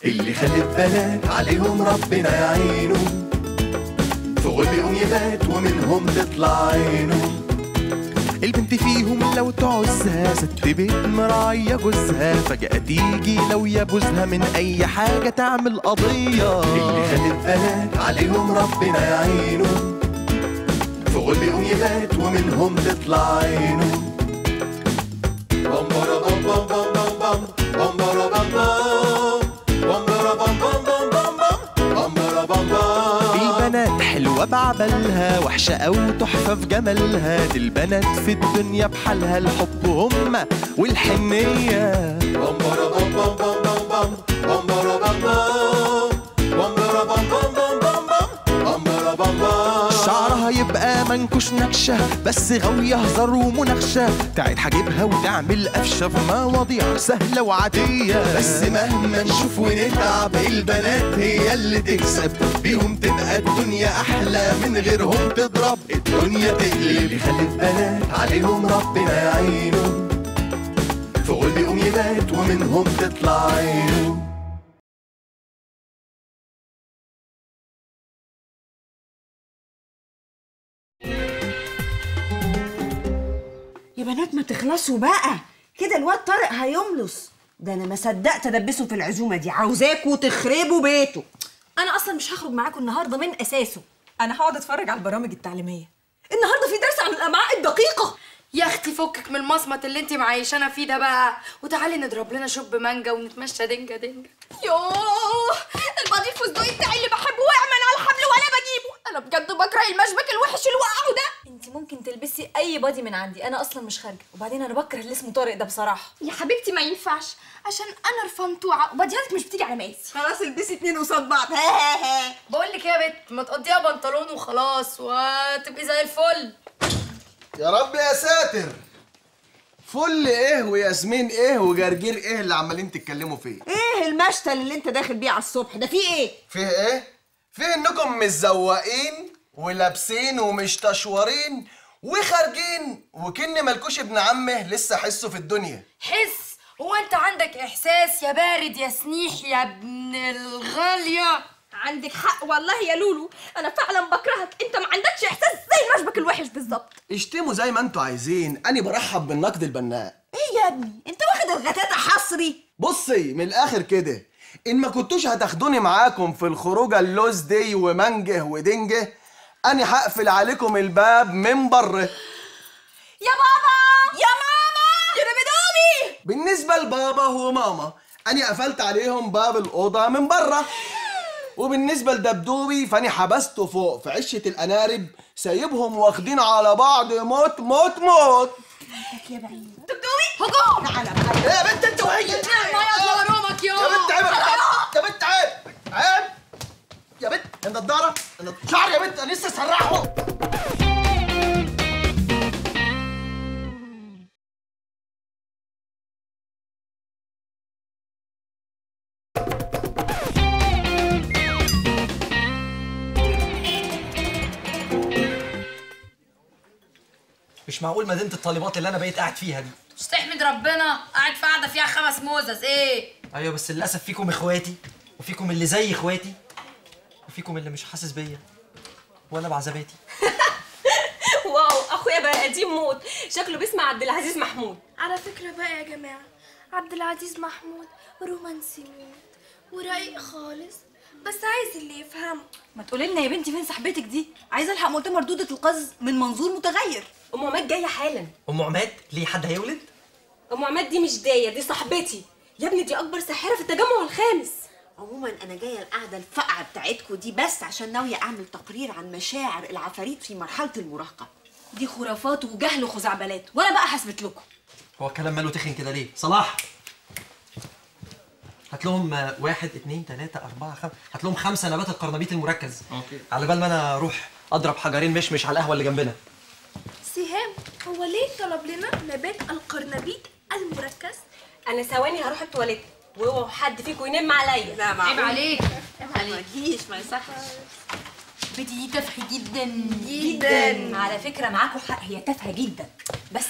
اللي خلف بنات عليهم ربنا يعينه في غلب يقوم يبات ومنهم تطلع عينه البنت فيهم لو تعوزها ست بيت مراعية جوزها فجأة تيجي لو يبوزها من أي حاجة تعمل قضية اللي خلف بنات عليهم ربنا يعينه في غلب يقوم يبات ومنهم تطلع عينه بمبرا بم بم بم بم بم بمبرا بم بم بمبرا بم بم بم بم بم بمبرا بم بم البنات حلوة بعبلها وحشة أو تحفة في جمالها دي البنات في الدنيا بحالها الحب هما والحنية بمبرا بم بم بم بم بم بمبرا بم بم بمبرا بم بم بم بم بم بمبرا بم بم شعرها يبقى منكوش نكشة بس غاوية هزار ومناقشة تعيد حاجبها وتعمل قفشة في مواضيع سهلة وعادية بس مهما نشوف ونتعب البنات هي اللي تكسب بيهم تبقى الدنيا احلى من غيرهم تضرب الدنيا تقلب يخلف بنات عليهم ربنا يعينه في غلب يقوم يبات ومنهم تطلع عينه يا بنات ما تخلصوا بقى كده الواد طارق هيملص ده انا ما صدقت ادبسه في العزومه دي عاوزاكوا تخربوا بيته انا اصلا مش هخرج معاكم النهارده من اساسه انا هقعد اتفرج على البرامج التعليميه النهارده في درس عن الامعاء الدقيقه يا اختي فكك من المصمت اللي انت معيشانا فيه ده بقى وتعالي نضرب لنا شوب مانجا ونتمشى دنجا دنجا يوه البادي الفستقي بتاعي اللي بحبه وقع من على الحبل وانا بجيبه انا بجد بكره المشبك الوحش اللي وقعه ده انت ممكن تلبسي اي بادي من عندي انا اصلا مش خارجه وبعدين انا بكره اللي اسمه طارق ده بصراحه يا حبيبتي ما ينفعش عشان انا رفنطوعه وبديهاتك مش بتيجي على مقاسي خلاص البسي اتنين قصاد بعض ها ها ها بقول لك يا بت ما تقضيها بنطلون وخلاص وتبقي زي الفل يا رب يا ساتر فل ايه وياسمين ايه وجرجير ايه اللي عمالين تتكلموا فيه ايه المشتل اللي انت داخل بيه على الصبح ده فيه ايه فيه ايه فيه انكم متزوقين ولابسين ومش تشورين وخارجين وكن ملكوش ابن عمه لسه حسه في الدنيا حس هو انت عندك احساس يا بارد يا سنيح يا ابن الغاليه عندك حق والله يا لولو انا فعلا بكرهك انت ما عندكش احساس زي المشبك الوحش بالظبط اشتموا زي ما انتوا عايزين انا برحب بالنقد البناء ايه يا ابني انت واخد الغتاتة حصري بصي من الاخر كده ان ما كنتوش هتاخدوني معاكم في الخروجه اللوز دي ومنجه ودنجه انا هقفل عليكم الباب من بره يا بابا يا ماما يا بدومي بالنسبه لبابا وماما انا قفلت عليهم باب الاوضه من بره وبالنسبه لدبدوبي فاني حبسته فوق في عشه الانارب سايبهم واخدين على بعض موت موت موت دبدومي هجوم تعالى بقى ايه يا بنت انت وهي ما يلا رومك يا يا بنت عيب يا بنت عيب عيب يا بنت النضاره النض- شعر يا بنت انا لسه سرحه مش معقول مدينة الطالبات اللي أنا بقيت قاعد فيها دي مش تحمد ربنا قاعد في قاعده فيها خمس موزز ايه أيوة بس للأسف فيكم إخواتي وفيكم اللي زي إخواتي وفيكم اللي مش حاسس بيا ولا بعذاباتي واو اخويا بقى قديم موت شكله بيسمع عبد العزيز محمود على فكره بقى يا جماعه عبد العزيز محمود رومانسي موت ورقيق خالص بس عايز اللي يفهمه ما تقولي لنا يا بنتي فين صاحبتك دي عايزه الحق مؤتمر دوده القز من منظور متغير ام عماد جايه حالا أم عماد ليه حد هيولد؟ ام عماد دي مش دايه دي صاحبتي يا ابني دي اكبر ساحره في التجمع الخامس عموما انا جايه القعده الفقعه بتاعتكم دي بس عشان ناويه اعمل تقرير عن مشاعر العفاريت في مرحله المراهقه دي خرافات وجهل وخزعبلات وانا بقى حسبت لكم هو الكلام ماله تخن كده ليه؟ صلاح هات لهم آه، واحد اتنين تلاتة أربعة خمسة هات لهم خمسة نبات القرنبيط المركز أوكي على بال ما أنا أروح أضرب حجرين مشمش على القهوة اللي جنبنا سهام هو ليه طلب لنا نبات القرنبيط المركز انا ثواني هروح التواليت واوعوا حد فيكم ينام عليا لا عيب عليك عيب ما عليك تجيش ما يصحش بنتي دي تافهه جدا جدا على فكره معاكم حق هي تافهه جدا بس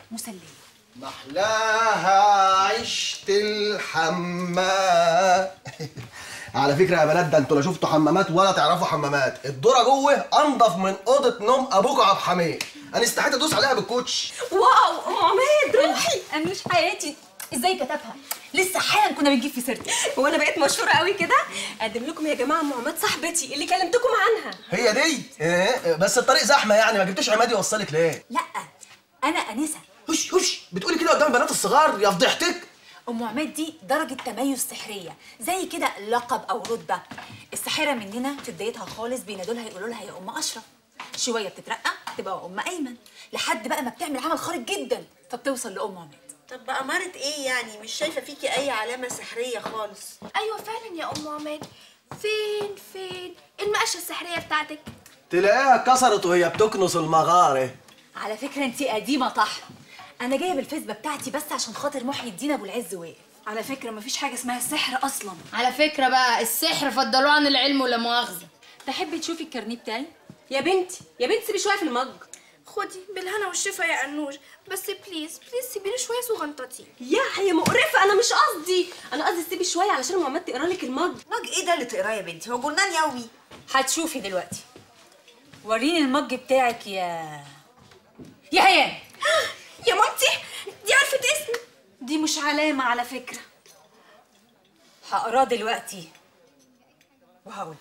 مسليه محلاها عشت الحمام على فكره يا بنات ده انتوا لا شفتوا حمامات ولا تعرفوا حمامات الدوره جوه انضف من اوضه نوم ابوكم عبد الحميد انا استحيت ادوس عليها بالكوتش واو ام عماد روحي انوش حياتي ازاي كتبها لسه حالا كنا بنجيب في سيرتي هو انا بقيت مشهوره قوي كده اقدم لكم يا جماعه ام عماد صاحبتي اللي كلمتكم عنها هي دي إيه بس الطريق زحمه يعني ما جبتوش عماد يوصلك ليه لا انا انسه هش هش بتقولي كده قدام البنات الصغار يا فضيحتك ام عماد دي درجه تميز سحريه زي كده لقب او رتبه الساحره مننا في بدايتها خالص بينادوا لها يقولوا لها يا ام اشرف شويه بتترقى تبقى ام ايمن لحد بقى ما بتعمل عمل خارق جدا فبتوصل لام عماد طب بأمارة ايه يعني مش شايفة فيكي أي علامة سحرية خالص ايوه فعلا يا ام عماد فين فين المقشه السحريه بتاعتك تلاقيها اتكسرت وهي بتكنس المغاره على فكره انت قديمه طحنه انا جايه بالفيسبا بتاعتي بس عشان خاطر محي الدين ابو العز واقف على فكره مفيش حاجه اسمها السحر اصلا على فكرة بقى السحر فضلوه عن العلم ولا مؤاخذة تحبي تشوفي الكارنيه بتاعي يا بنتي يا بنتي سيبي شويه في المج خدي بالهنا والشفا يا انوش بس بليز بليز سيبيلي شويه صغنطتي يا هي مقرفه انا مش قصدي انا قصدي سيبي شويه علشان ام عماد تقرا لك المج مج ايه ده اللي تقراه يا بنتي هو جرنان يومي هتشوفي دلوقتي وريني المج بتاعك يا يا هيام يا مامتي دي عرفت اسمي دي مش علامه على فكره هقراه دلوقتي وهقول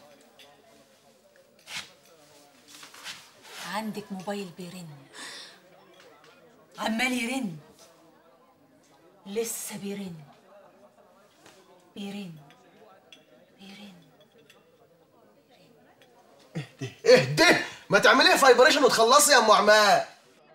عندك موبايل بيرن عمال يرن لسه بيرن بيرن بيرن اهدي ما تعملي فايبريشن وتخلصي يا ام عماد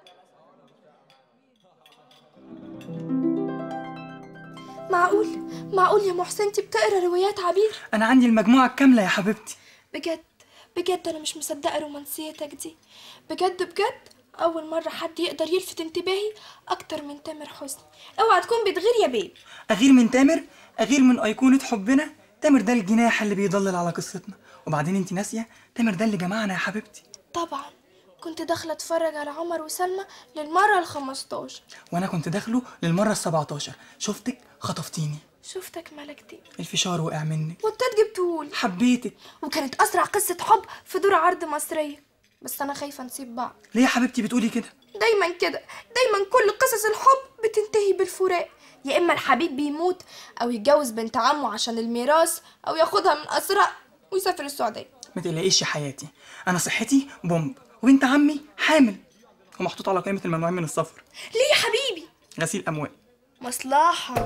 معقول معقول يا محسن انت بتقرا روايات عبير انا عندي المجموعه الكامله يا حبيبتي بجد بجد انا مش مصدقه رومانسيتك دي بجد بجد اول مره حد يقدر يلفت انتباهي اكتر من تامر حسني اوعى تكون بتغير يا بيب اغير من تامر اغير من ايقونه حبنا تامر ده الجناح اللي بيضلل على قصتنا وبعدين انت ناسيه تامر ده اللي جمعنا يا حبيبتي طبعا كنت داخله اتفرج على عمر وسلمى للمره الخمستاشر وانا كنت داخله للمره ال17 شفتك خطفتيني شفتك ملكتي الفشار وقع منك والتات جبتهولي حبيتك وكانت اسرع قصه حب في دور عرض مصريه بس انا خايفه نسيب بعض ليه يا حبيبتي بتقولي كده دايما كده دايما كل قصص الحب بتنتهي بالفراق يا اما الحبيب بيموت او يتجوز بنت عمه عشان الميراث او ياخدها من اسرع ويسافر السعوديه ما تقلقيش يا حياتي انا صحتي بومب وبنت عمي حامل ومحطوط على قائمه الممنوعين من السفر ليه يا حبيبي غسيل اموال مصلحه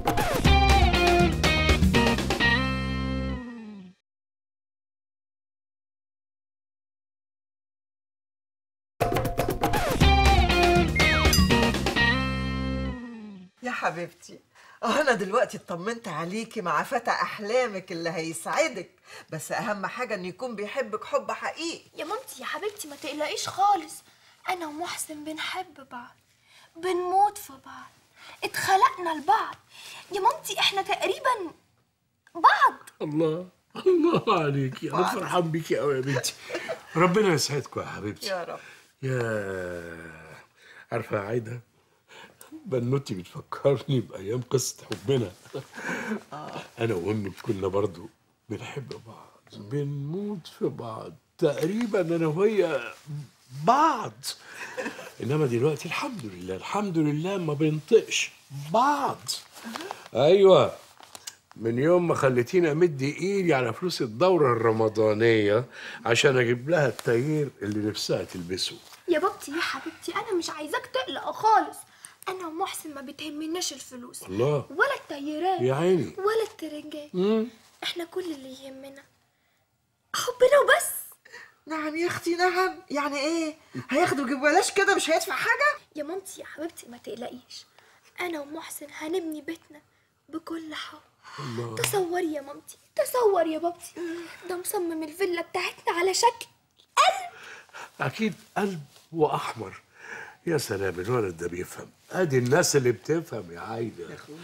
يا حبيبتي انا دلوقتي اطمنت عليكي مع فتى احلامك اللي هيسعدك بس اهم حاجه انه يكون بيحبك حب حقيقي يا مامتي يا حبيبتي ما تقلقيش خالص انا ومحسن بنحب بعض بنموت في بعض اتخلقنا لبعض يا مامتي احنا تقريبا بعض الله الله عليكي انا فرحان بيكي قوي يا بنتي ربنا يسعدكم يا حبيبتي يا رب يا عارفه يا عايده بنوتي بتفكرني بايام قصه حبنا انا وامك كنا برضو بنحب بعض بنموت في بعض تقريبا انا وهي بعض انما دلوقتي الحمد لله الحمد لله ما بنطقش بعض ايوه من يوم ما خليتيني امد ايدي على فلوس الدوره الرمضانيه عشان اجيب لها التغيير اللي نفسها تلبسه يا بابتي يا حبيبتي انا مش عايزاك تقلق خالص انا ومحسن ما بتهمناش الفلوس الله ولا التغييرات يا عيني. ولا الترنجات مم. احنا كل اللي يهمنا حبنا وبس نعم يا اختي نعم يعني ايه هياخدوا ببلاش كده مش هيدفع حاجه يا مامتي يا حبيبتي ما تقلقيش انا ومحسن هنبني بيتنا بكل حب الله تصوري يا مامتي تصور يا بابتي ده مصمم الفيلا بتاعتنا على شكل اكيد قلب واحمر يا سلام الولد ده بيفهم ادي الناس اللي بتفهم يا عايده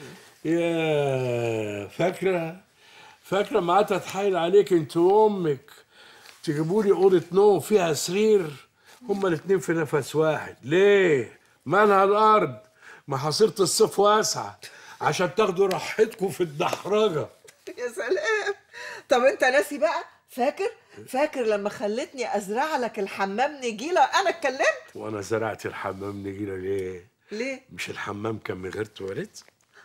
يا فاكره فاكره ما قعدت اتحايل عليك انت وامك تجيبوا لي اوضه نوم فيها سرير هما الاتنين في نفس واحد ليه مالها الارض ما حصيره الصيف واسعه عشان تاخدوا راحتكم في الدحرجه يا سلام طب انت ناسي بقى فاكر فاكر لما خلتني ازرع لك الحمام نجيله انا اتكلمت وانا زرعت الحمام نجيله ليه ليه مش الحمام كان من غير تواليت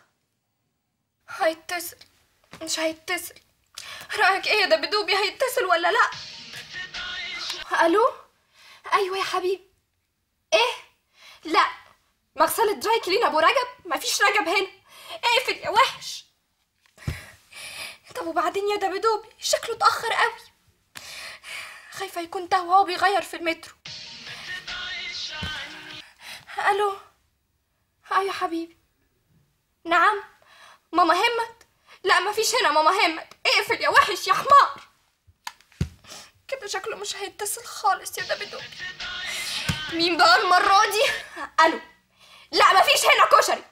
هيتصل مش هيتصل رأيك ايه ده بدوبي هيتصل ولا لا الو ايوه يا حبيبي ايه لا مغسلة دراي كلين ابو رجب مفيش رجب هنا اقفل يا وحش طب وبعدين يا دبدوبي شكله اتأخر قوي خايفة يكون ده وهو بيغير في المترو الو اه يا حبيبي نعم ماما همت لا مفيش هنا ماما همت اقفل يا وحش يا حمار كده شكله مش هيتصل خالص يا دبدوبي مين بقى المرة دي الو لا مفيش هنا كشري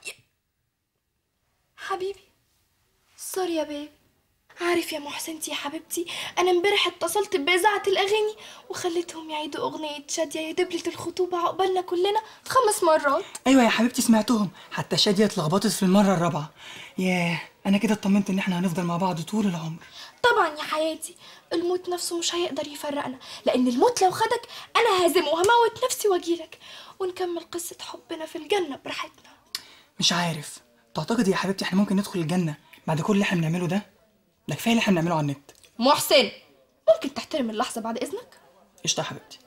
حبيبي سوري يا بيبي عارف يا محسنتي يا حبيبتي انا امبارح اتصلت بإذاعة الاغاني وخليتهم يعيدوا اغنية شادية يا دبلة الخطوبة عقبالنا كلنا خمس مرات ايوه يا حبيبتي سمعتهم حتى شاديه اتلخبطت في المره الرابعه ياه انا كده اطمنت ان احنا هنفضل مع بعض طول العمر طبعا يا حياتي الموت نفسه مش هيقدر يفرقنا لان الموت لو خدك انا هازمه وهموت نفسي واجيلك ونكمل قصة حبنا في الجنة براحتنا مش عارف تعتقد يا حبيبتي احنا ممكن ندخل الجنه بعد كل اللي احنا بنعمله ده ده كفايه اللي احنا بنعمله على النت محسن ممكن تحترم اللحظة بعد اذنك قشطه يا حبيبتي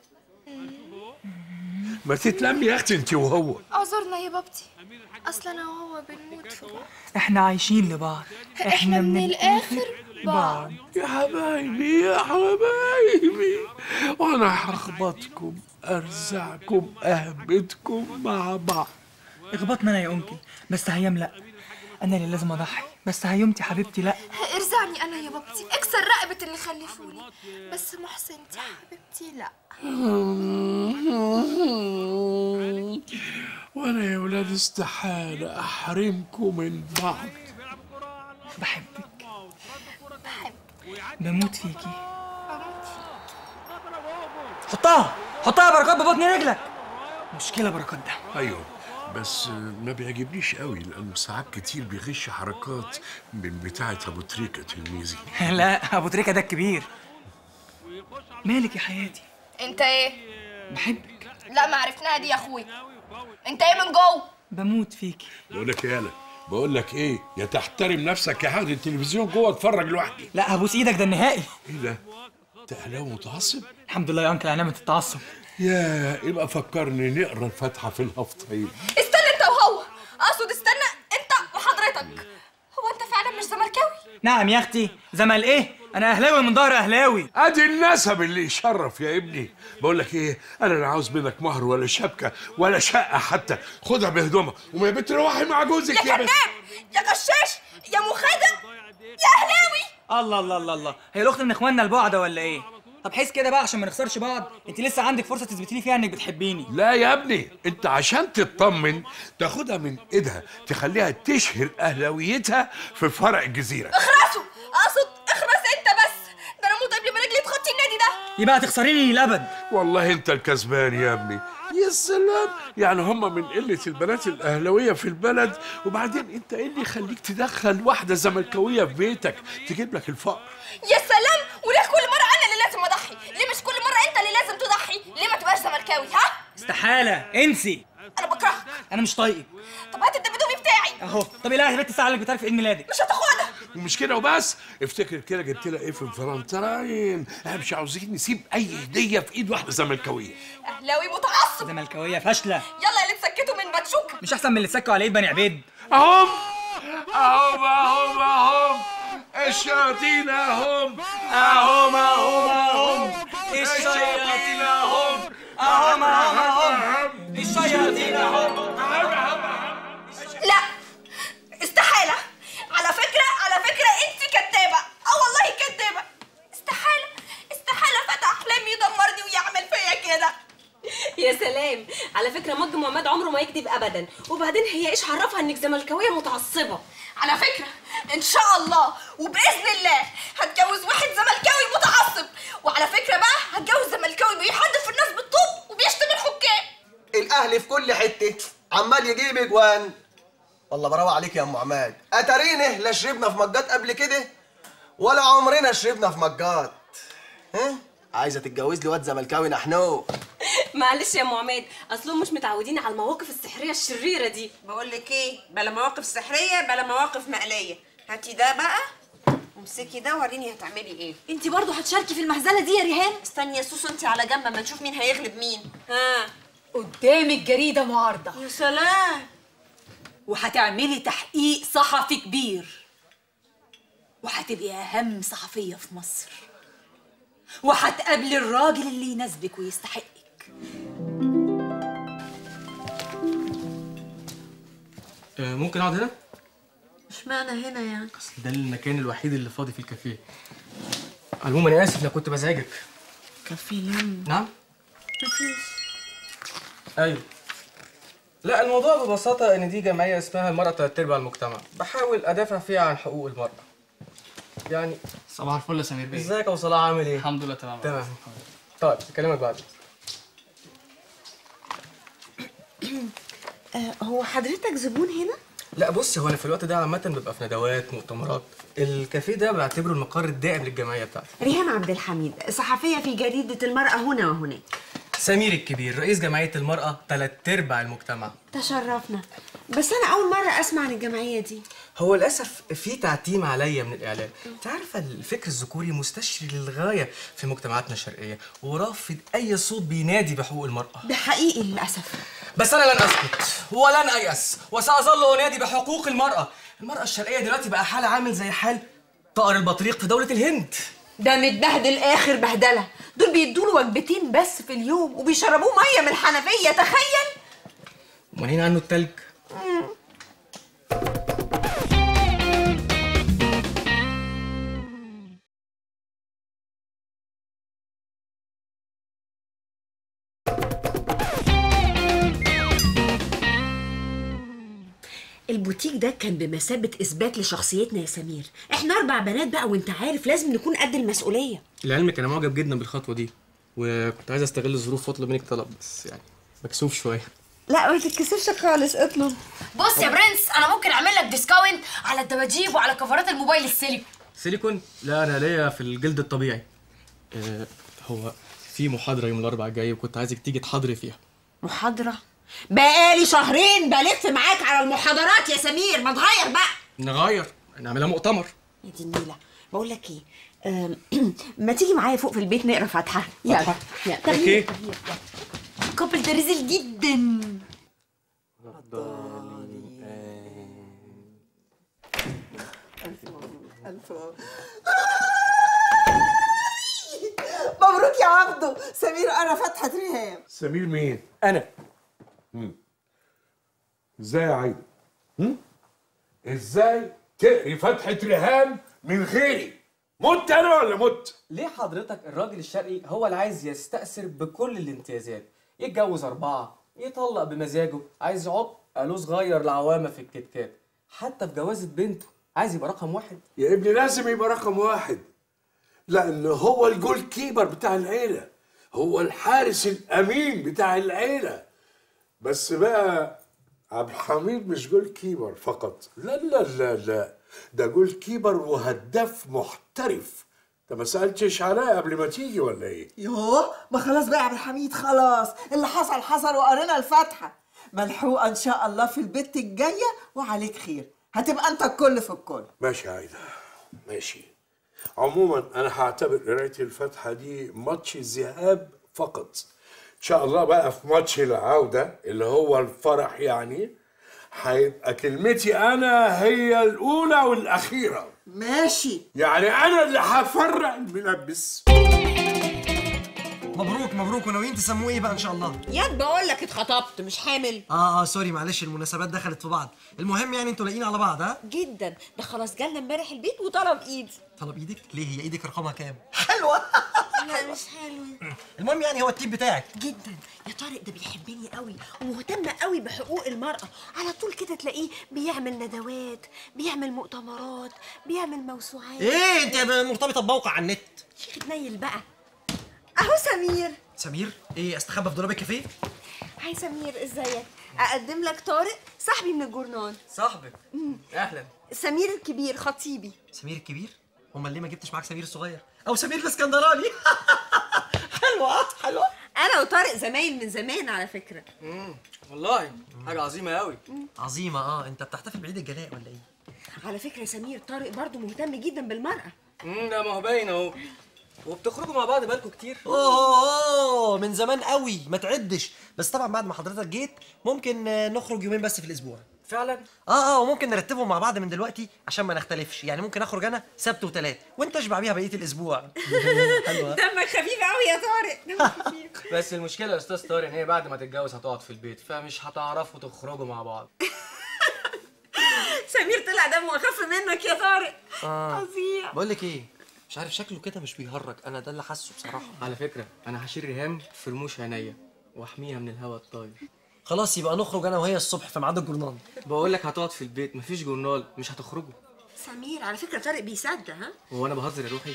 ما تتلمي يا اختي انت وهو اعذرنا يا بابتي اصل انا وهو بنموت في بعض احنا عايشين لبعض احنا من الاخر بعض يا حبايبي يا حبايبي وانا هخبطكم ارزعكم اهبطكم مع بعض اخبطنا انا يا انكل بس هيام لا انا اللي لازم اضحي بس هيومتي حبيبتي لا ارزعني انا يا بابتي اكسر رقبة اللي خلفوني بس محسنتي يا حبيبتي لا وانا يا ولاد استحالة احرمكم من بعض بحبك بموت فيكي حطها حطها يا بركات ببطن رجلك مشكله بركات ده ايوه بس ما بيعجبنيش قوي لانه ساعات كتير بيغش حركات من بتاعه ابو تريكه تلميذي لا ابو تريكه ده الكبير مالك يا حياتي انت ايه بحبك لا ما عرفناها دي يا اخوي انت ايه من جوه بموت فيكي بقول لك يالا بقول لك ايه يا تحترم نفسك يا حاجه التلفزيون جوه اتفرج لوحدي لا هبوس ايدك ده النهائي ايه ده انت اهلاوي متعصب الحمد لله يا انكل على نعمه التعصب يا يبقى فكرني نقرا الفاتحه في الهفطين استنى انت وهو اقصد استنى انت وحضرتك هو انت فعلا مش زملكاوي نعم يا اختي زمل ايه انا اهلاوي من ظهر اهلاوي ادي النسب اللي يشرف يا ابني بقول لك ايه انا لا عاوز منك مهر ولا شبكه ولا شقه حتى خدها بهدومها وما يا بنت روحي مع جوزك يا يا بنت كذاب يا غشاش يا مخادع يا اهلاوي الله الله الله الله هي الاخت من اخواننا البعده ولا ايه طب حس كده بقى عشان ما نخسرش بعض انت لسه عندك فرصه تثبتي لي فيها انك بتحبيني لا يا ابني انت عشان تطمن تاخدها من ايدها تخليها تشهر اهلاويتها في فرع الجزيره اخرسوا اقصد اخرس انت بس ده انا اموت قبل ما رجلي تخطي النادي ده يبقى هتخسريني للابد والله انت الكسبان يا ابني يا سلام يعني هم من قلة البنات الأهلاوية في البلد وبعدين انت ايه اللي يخليك تدخل واحدة زملكاوية في بيتك تجيب لك الفقر يا سلام وليه كل مره انا اللي لازم اضحي ليه مش كل مره انت اللي لازم تضحي ليه ما تبقاش زملكاوي ها استحاله انسي انا بكرهك انا مش طايقك طب هات الدبدوبي بتاعي اهو طب الهي بنت الساعه اللي بتعرف في عيد ميلادك مش هتاخدها ومش كده وبس افتكر كده جبت لها ايه في الفرنتراين احنا مش عاوزين نسيب اي هدية في ايد واحدة زملكاوية اهلاوي متعصب زملكاويه فاشله يلا اللي تسكتوا من باتشوكا مش احسن من اللي اتسكوا على ايد بني عبيد اهم اهم اهم اهم الشياطين اهم اهم اهم اهم الشياطين اهم اهم اهم اهم الشياطين اهم لا استحالة على فكرة على فكرة انت كدابة اه والله كدابة استحالة استحالة فتى احلامي يدمرني ويعمل فيا كده يا سلام على فكره مج معماد عمره ما يكذب ابدا وبعدين هي ايش عرفها انك زملكاويه متعصبه على فكرة ان شاء الله وباذن الله هتجوز واحد زملكاوي متعصب وعلى فكرة بقى هتجوز زملكاوي بيحدف الناس بالطوب وبيشتم الحكام الاهلي في كل حته عمال يجيب اجوان والله برافو عليك يا ام عماد اتارينه لا شربنا في مجات قبل كده ولا عمرنا شربنا في مجات ها عايزه تتجوز لي واد زملكاوي نحنو معلش يا ام عماد اصلهم مش متعودين على المواقف السحريه الشريره دي بقول لك ايه بلا مواقف سحريه بلا مواقف مقليه هاتي ده بقى امسكي ده وريني هتعملي ايه انت برضو هتشاركي في المهزله دي يا ريهام استني يا سوسو انت على جنب ما نشوف مين هيغلب مين ها قدامك جريده معارضه يا سلام وهتعملي تحقيق صحفي كبير وهتبقي اهم صحفيه في مصر وهتقابلي الراجل اللي يناسبك ويستحقك آه، ممكن اقعد هنا؟ اشمعنى هنا يعني اصل ده المكان الوحيد اللي فاضي في الكافيه عموما انا اسف لو كنت بزعجك كافيه لم نعم مفيش ايوه لا الموضوع ببساطة إن دي جمعية اسمها المرأة تلات أرباع المجتمع، بحاول أدافع فيها عن حقوق المرأة. يعني صباح الفل يا سمير بيه ازيك يا صلاح عامل إيه؟ الحمد لله تمام تمام. طيب أكلمك بعدين. آه هو حضرتك زبون هنا لا بصي هو أنا في الوقت ده عامة ببقى في ندوات مؤتمرات. الكافيه ده بعتبره المقر الدائم للجمعية بتاعتي. ريهام عبد الحميد صحفيه في جريده المراه هنا وهناك سمير الكبير رئيس جمعية المرأة تلات أرباع المجتمع. تشرفنا بس انا اول مره اسمع عن الجمعيه دي هو للاسف في تعتيم عليا من الاعلام انت عارفه الفكر الذكوري مستشري للغايه في مجتمعاتنا الشرقيه ورافض اي صوت بينادي بحقوق المراه ده حقيقي للاسف بس انا لن اسكت ولن ايأس وساظل انادي بحقوق المراه المراه الشرقيه دلوقتي بقى حال عامل زي حال طائر البطريق في دوله الهند ده متبهدل اخر بهدله دول بيدوا له وجبتين بس في اليوم وبيشربوه ميه من الحنفيه تخيل ومنين عنه التلج البوتيك ده كان بمثابة إثبات لشخصيتنا يا سمير إحنا أربع بنات بقى وأنت عارف لازم نكون قد المسؤولية لعلمك انا معجب جدا بالخطوه دي وكنت عايز استغل الظروف واطلب منك طلب بس يعني مكسوف شويه لا ما تتكسفش خالص اطلب بص يا برنس انا ممكن اعمل لك ديسكاونت على الدباديب وعلى كفرات الموبايل السيليكون سيليكون لا انا ليا في الجلد الطبيعي آه هو في محاضره يوم الاربعاء الجاي وكنت عايزك تيجي تحاضري فيها محاضرة بقالي شهرين بلف معاك على المحاضرات يا سمير ما تغير بقى نغير نعملها مؤتمر يا دي النيلة بقول لك ايه أم، ما تيجي معايا فوق في البيت نقرا فاتحة يلا يلا اوكي كوبل ده رزل جدا مبروك يا عبدو سمير قرا فتحة ريهام سمير مين؟ انا ازاي يا عايدة؟ هم؟ ازاي تقري فتحة ريهام من غيري؟ مت انا ولا مت؟ ليه حضرتك الراجل الشرقي هو اللي عايز يستأثر بكل الامتيازات يتجوز أربعة يطلق بمزاجه عايز يعط قالوه صغير لعوامة في الكتكات حتى في جوازة بنته عايز يبقى رقم واحد يا ابني لازم يبقى رقم واحد لأن هو الجول كيبر بتاع العيلة هو الحارس الأمين بتاع العيلة بس بقى عبد الحميد مش جول كيبر فقط لا لا لا لا ده جول كيبر وهداف محترف انت ما سألتش عليا قبل ما تيجي ولا ايه؟ يوه ما خلاص بقى يا عبد الحميد خلاص اللي حصل حصل وقرينا الفاتحة ملحوقة إن شاء الله في البت الجاية وعليك خير هتبقى أنت الكل في الكل ماشي يا عايدة ماشي عموما انا هعتبر قرايه الفاتحه دي ماتش ذهاب فقط ان شاء الله بقى في ماتش العوده اللي هو الفرح يعني هيبقى كلمتي انا هي الاولى والاخيره ماشي يعني انا اللي هفرق الملبس مبروك مبروك وناويين تسموه ايه بقى ان شاء الله ياد بقول لك اتخطبت مش حامل اه اه سوري معلش المناسبات دخلت في بعض المهم يعني انتوا لاقيين على بعض ها جدا ده خلاص جالنا امبارح البيت وطلب ايدي طلب ايدك ليه هي ايدك رقمها كام حلوة لا مش حلوة المهم يعني هو التيب بتاعك جدا يا طارق ده بيحبني قوي ومهتم قوي بحقوق المرأة على طول كده تلاقيه بيعمل ندوات بيعمل مؤتمرات بيعمل موسوعات ايه انت مرتبطه بموقع على النت شيخ تنيل بقى اهو سمير سمير ايه استخبى في دولاب الكافيه هاي سمير ازيك اقدم لك طارق صاحبي من الجورنال صاحبك اهلا سمير الكبير خطيبي سمير الكبير امال ليه ما جبتش معاك سمير الصغير او سمير الاسكندراني حلوه اه حلوه انا وطارق زمايل من زمان على فكره والله حاجه عظيمه قوي عظيمه اه انت بتحتفل بعيد الجلاء ولا ايه على فكره يا سمير طارق برضو مهتم جدا بالمرأة امم ده ما هو باين اهو وبتخرجوا مع بعض بقالكوا كتير اوه من زمان قوي ما تعدش بس طبعا بعد ما حضرتك جيت ممكن آه، نخرج يومين بس في الاسبوع فعلا اه اه وممكن نرتبهم مع بعض من دلوقتي عشان ما نختلفش يعني ممكن اخرج انا سبت وتلات وانت اشبع بيها بقيه الاسبوع حلوه دمك خفيف قوي يا طارق دمك خفيف بس المشكله يا استاذ طارق ان هي بعد ما تتجوز هتقعد في البيت فمش هتعرفوا تخرجوا مع بعض سمير طلع دمه اخف منك يا طارق اه فظيع بقول لك ايه مش عارف شكله كده مش بيهرج انا ده اللي حاسه بصراحه على فكره انا هشيل ريهام في رموش عينيا واحميها من الهواء الطاير خلاص يبقى نخرج انا وهي الصبح في ميعاد الجورنال بقول لك هتقعد في البيت مفيش جورنال مش هتخرجوا سمير على فكره طارق بيصدق ها هو انا بهزر يا روحي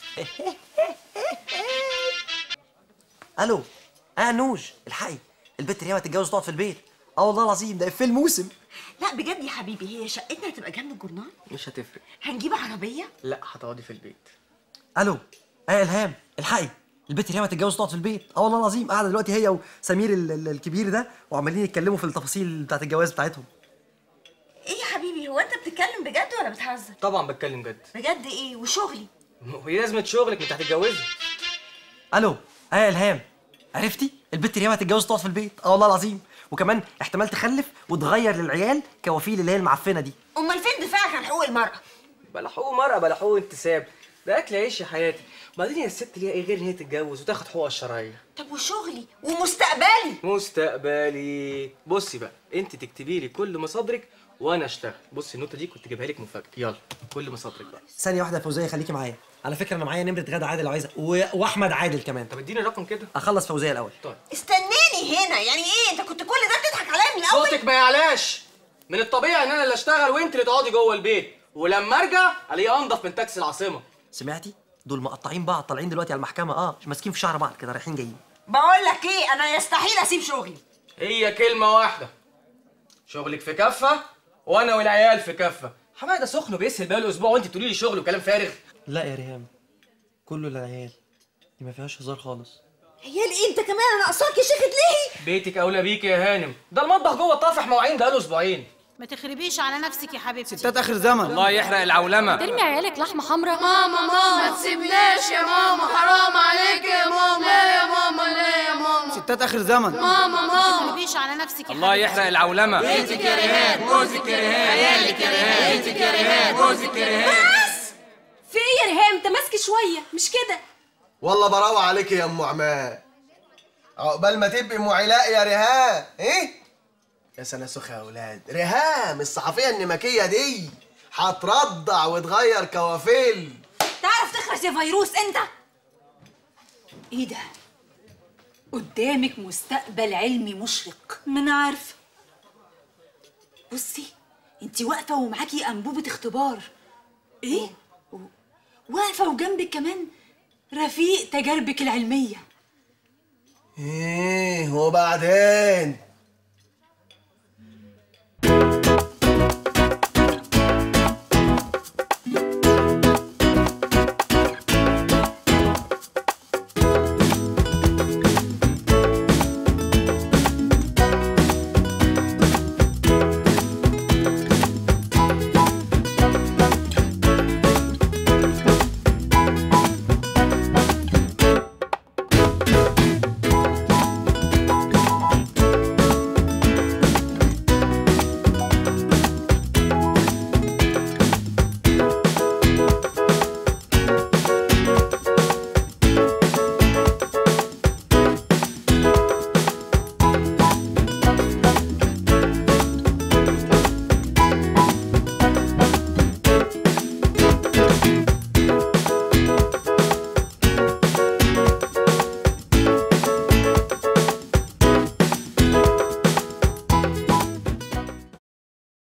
الو اه نوج الحقي البت ريما تتجوز تقعد في البيت اه والله العظيم ده في الموسم لا بجد يا حبيبي هي شقتنا هتبقى جنب الجورنال مش هتفرق هنجيب عربيه لا هتقعدي في البيت الو اه الهام الحقي البت ريما تتجوز تقعد في البيت اه والله العظيم قاعده دلوقتي هي وسمير ال- ال- الكبير ده وعمالين يتكلموا في التفاصيل بتاعت الجواز بتاعتهم ايه يا حبيبي هو انت بتتكلم بجد ولا بتهزر طبعا بتكلم جد بجد ايه وشغلي وهي لازمه شغلك انت هتتجوزي الو اه يا الهام عرفتي البت ريما تتجوز تقعد في البيت اه والله العظيم وكمان احتمال تخلف وتغير للعيال كوافيل اللي هي المعفنه دي امال فين دفاعك عن حقوق المراه بلا حقوق مرأة بلا حقوق انتساب ده اكل عيش يا حياتي وبعدين يا الست ليها ايه غير ان هي تتجوز وتاخد حقوقها الشرعيه طب وشغلي ومستقبلي مستقبلي بصي بقى انت تكتبي لي كل مصادرك وانا اشتغل بصي النوتة دي كنت جايبها لك مفاجاه يلا كل مصادرك بقى ثانيه واحده يا فوزيه خليكي معايا على فكره انا معايا نمره غدا عادل لو عايزه و... واحمد عادل كمان طب اديني الرقم كده اخلص فوزيه الاول طيب استناني هنا يعني ايه انت كنت كل ده بتضحك عليا من الاول صوتك ما يعلاش من الطبيعي ان انا اللي اشتغل وانت اللي تقعدي جوه البيت ولما ارجع الاقيه انضف من تاكسي العاصمه سمعتي دول مقطعين بعض طالعين دلوقتي على المحكمه اه ماسكين في شعر بعض كده رايحين جايين بقول لك ايه انا يستحيل اسيب شغلي هي كلمه واحده شغلك في كفه وانا والعيال في كفه حماده سخن وبيسهل بقاله اسبوع وانت تقولي لي شغل وكلام فارغ لا يا ريهام كله للعيال دي ما فيهاش هزار خالص عيال ايه انت كمان انا ناقصاك يا شيخة ليه بيتك اولى بيك يا هانم ده المطبخ جوه طافح مواعين بقاله اسبوعين ما تخربيش على نفسك يا حبيبتي ستات اخر زمن الله يحرق العولمه ترمي عيالك لحمه حمراء ماما ماما ما تسيبناش يا ماما حرام عليك يا ماما لا يا ماما لا يا ماما ستات اخر زمن ماما ما ماما تخربيش على نفسك يا الله يحرق العولمه بيتك يا ريهان جوزك يا ريهان عيالك يا ريهان بيتك يا ريهان جوزك يا ريهان بس في ايه يا ريهام انت ماسك شويه مش كده والله براوة عليك يا ام عماد عقبال ما تبقي ام علاء يا ريهام ايه يا سنة سخة يا اولاد ريهام الصحفية النمكية دي هترضع وتغير كوافيل تعرف تخرس يا فيروس انت ايه ده قدامك مستقبل علمي مشرق ما انا عارفه بصي انت واقفه ومعاكي انبوبه اختبار ايه واقفه وجنبك كمان رفيق تجاربك العلميه ايه وبعدين